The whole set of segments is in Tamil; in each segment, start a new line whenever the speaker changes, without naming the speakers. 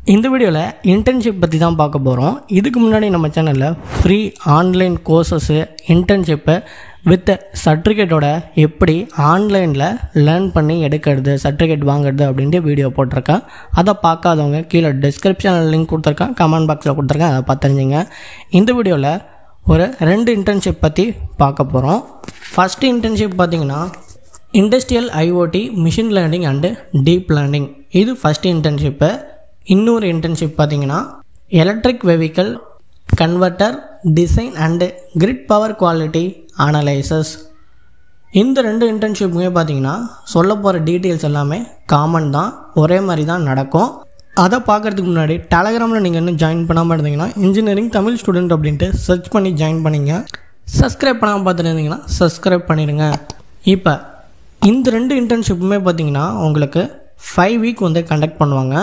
இந்த வீடியோவில் இன்டர்ன்ஷிப் பற்றி தான் பார்க்க போகிறோம் இதுக்கு முன்னாடி நம்ம சேனலில் free online courses internship with சர்டிஃபிகேட்டோட எப்படி ஆன்லைனில் லேர்ன் பண்ணி எடுக்கிறது சர்டிஃபிகேட் வாங்குறது அப்படின்ட்டு வீடியோ போட்டிருக்கேன் அதை பார்க்காதவங்க கீழே டிஸ்கிரிப்ஷனில் லிங்க் கொடுத்துருக்கேன் கமெண்ட் பாக்ஸில் கொடுத்துருக்கேன் அதை பார்த்துருந்தீங்க இந்த வீடியோவில் ஒரு ரெண்டு இன்டர்ன்ஷிப் பற்றி பார்க்க போகிறோம் ஃபஸ்ட்டு இன்டர்ன்ஷிப் பார்த்தீங்கன்னா industrial IoT machine learning and deep learning இது ஃபஸ்ட் இன்டர்ன்ஷிப்பு இன்னொரு இன்டர்ன்ஷிப் பார்த்தீங்கன்னா electric vehicle converter design and grid power quality analysis இந்த ரெண்டு இன்டர்ன்ஷிப்புமே பார்த்தீங்கன்னா சொல்ல போகிற டீட்டெயில்ஸ் எல்லாமே காமன் தான் ஒரே மாதிரி தான் நடக்கும் அதை பார்க்குறதுக்கு முன்னாடி டெலகிராமில் நீங்கள் இன்னும் ஜாயின் பண்ணாமல் இருந்தீங்கன்னா இன்ஜினியரிங் தமிழ் ஸ்டூடெண்ட் அப்படின்ட்டு சர்ச் பண்ணி ஜாயின் பண்ணிங்க சப்ஸ்கிரைப் பண்ணாமல் பார்த்துட்டு இருந்தீங்கன்னா சப்ஸ்கிரைப் பண்ணிடுங்க இப்போ இந்த ரெண்டு இன்டர்ன்ஷிப்புமே பார்த்தீங்கன்னா உங்களுக்கு ஃபைவ் வீக் வந்து கண்டக்ட் பண்ணுவாங்க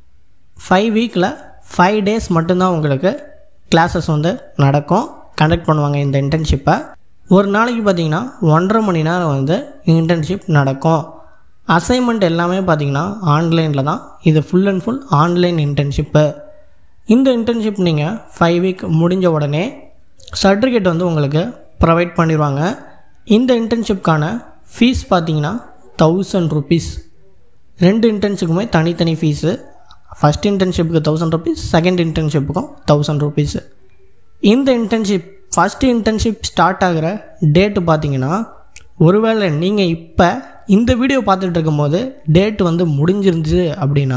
ஃபைவ் வீக்கில் ஃபைவ் டேஸ் மட்டும்தான் உங்களுக்கு கிளாஸஸ் வந்து நடக்கும் கண்டக்ட் பண்ணுவாங்க இந்த இன்டர்ன்ஷிப்பை ஒரு நாளைக்கு பார்த்தீங்கன்னா ஒன்றரை மணி நேரம் வந்து இன்டர்ன்ஷிப் நடக்கும் அசைன்மெண்ட் எல்லாமே பார்த்தீங்கன்னா ஆன்லைனில் தான் இது full and full online internship இந்த இன்டர்ன்ஷிப் நீங்கள் ஃபைவ் வீக் முடிஞ்ச உடனே சர்டிஃபிகேட் வந்து உங்களுக்கு ப்ரொவைட் பண்ணிடுவாங்க இந்த இன்டர்ன்ஷிப்கான ஃபீஸ் பார்த்தீங்கன்னா தௌசண்ட் ருபீஸ் ரெண்டு இன்டர்ன்ஷிப்புமே தனித்தனி ஃபீஸு ஃபஸ்ட் இன்டர்ன்ஷிப்புக்கு தௌசண்ட் ருபீஸ் செகண்ட் இன்டர்ன்ஷிப்புக்கும் தௌசண்ட் ருபீஸு இந்த இன்டர்ன்ஷிப் ஃபஸ்ட்டு இன்டர்ன்ஷிப் ஸ்டார்ட் ஆகிற டேட்டு பார்த்தீங்கன்னா ஒருவேளை நீங்கள் இப்போ இந்த வீடியோ பார்த்துட்டு இருக்கும்போது டேட் வந்து முடிஞ்சிருந்துச்சு அப்படின்னா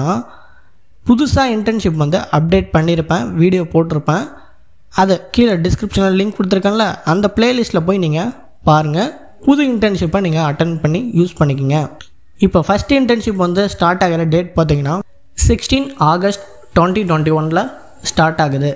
புதுசாக இன்டர்ன்ஷிப் வந்து அப்டேட் பண்ணியிருப்பேன் வீடியோ போட்டிருப்பேன் அதை கீழே டிஸ்கிரிப்ஷனில் லிங்க் கொடுத்துருக்கேன்ல அந்த பிளேலிஸ்ட்டில் போய் நீங்கள் பாருங்கள் புது இன்டர்ன்ஷிப்பை நீங்கள் அட்டன் பண்ணி யூஸ் பண்ணிக்கோங்க இப்போ ஃபஸ்ட் இன்டர்ன்ஷிப் வந்து ஸ்டார்ட் ஆகிற டேட் பார்த்தீங்கன்னா சிக்ஸ்டீன் ஆகஸ்ட் டுவெண்ட்டி டுவெண்ட்டி ஒனில் ஸ்டார்ட் ஆகுது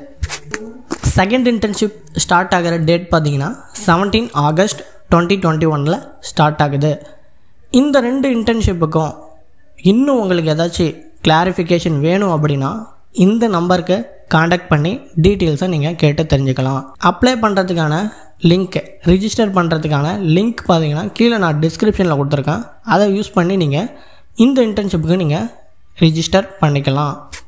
செகண்ட் இன்டர்ன்ஷிப் ஸ்டார்ட் ஆகிற டேட் பார்த்தீங்கன்னா செவன்டீன் ஆகஸ்ட் டுவெண்ட்டி டுவெண்ட்டி ஒனில் ஸ்டார்ட் ஆகுது இந்த ரெண்டு இன்டர்ன்ஷிப்புக்கும் இன்னும் உங்களுக்கு ஏதாச்சும் கிளாரிஃபிகேஷன் வேணும் அப்படின்னா இந்த நம்பருக்கு காண்டாக்ட் பண்ணி டீட்டெயில்ஸை நீங்கள் கேட்டு தெரிஞ்சுக்கலாம் அப்ளை பண்ணுறதுக்கான லிங்க் ரிஜிஸ்டர் பண்ணுறதுக்கான லிங்க் பார்த்தீங்கன்னா கீழே நான் டிஸ்கிரிப்ஷனில் கொடுத்துருக்கேன் அதை யூஸ் பண்ணி நீங்கள் இந்த இன்டர்ன்ஷிப்புக்கு நீங்கள் ரிஜிஸ்டர் பண்ணிக்கலாம்